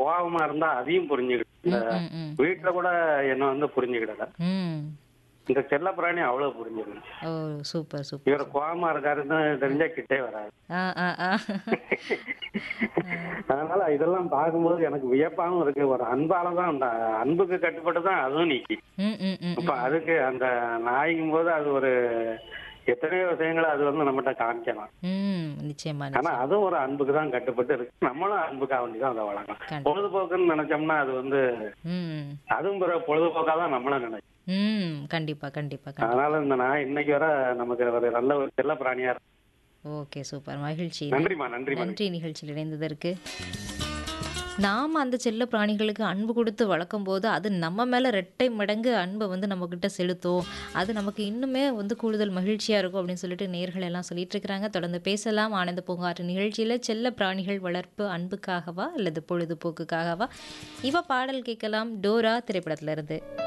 கோபமா இருந்தா அதையும் புரிஞ்சுக்கிட்டு இந்த ம், ம். வீட்டுல கூட என்ன வந்து புரிஞ்சுக்கிடல ம் இந்த செல்ல பிராணி அவ்வளவு புரிஞ்சுக்கணும் ஓ சூப்பர் சூப்பர் இவர் கோபமா இருக்காருன்னு தெரிஞ்சா கிட்டே வராது ஆ ஆ ஆ அதனால இதெல்லாம் பார்க்கும்போது எனக்கு வியப்பாவும் இருக்கு ஒரு அன்பால தான் அந்த அன்புக்கு கட்டுப்பட்டு தான் அதுவும் நீக்கி ம் ம் ம் இப்ப அதுக்கு அந்த நாய்க்கும் போது அது ஒரு எத்தனையோ விஷயங்களை அது வந்து நம்மகிட்ட காமிக்கலாம் ம் நிச்சயமா ஆனா நிச்சயம் அதுவும் ஒரு அன்புக்கு தான் கட்டுப்பட்டு இருக்கு நம்மளும் அன்புக்காக வேண்டி தான் அதை வளர்க்கலாம் கண்டிப்பா. பொழுதுபோக்குன்னு நினைச்சோம்னா அது வந்து ம் அதுவும் பிற பொழுதுபோக்கா தான் நம்மளும் நினைக்கும் ம் கண்டிப்பா கண்டிப்பா கண்டிப்பா அதனால இந்த நாய் இன்னைக்கு வர நமக்கு ஒரு நல்ல ஒரு செல்ல பிராணியா இருக்கு ஓகே சூப்பர் மகிழ்ச்சி நன்றிமா நன்றிமா நன்றி நிகழ்ச்சியில் இணைந்ததற்கு நாம் அந்த செல்ல பிராணிகளுக்கு அன்பு கொடுத்து வளர்க்கும் போது அது நம்ம மேலே ரெட்டை மடங்கு அன்பை வந்து நம்மக்கிட்ட செலுத்தும் அது நமக்கு இன்னுமே வந்து கூடுதல் மகிழ்ச்சியாக இருக்கும் அப்படின்னு சொல்லிட்டு நேர்கள் எல்லாம் சொல்லிட்டு இருக்கிறாங்க தொடர்ந்து பேசலாம் ஆனந்த பூங்காற்று நிகழ்ச்சியில் செல்ல பிராணிகள் வளர்ப்பு அன்புக்காகவா அல்லது பொழுதுபோக்குக்காகவா இவ பாடல் கேட்கலாம் டோரா திரைப்படத்துல இருந்து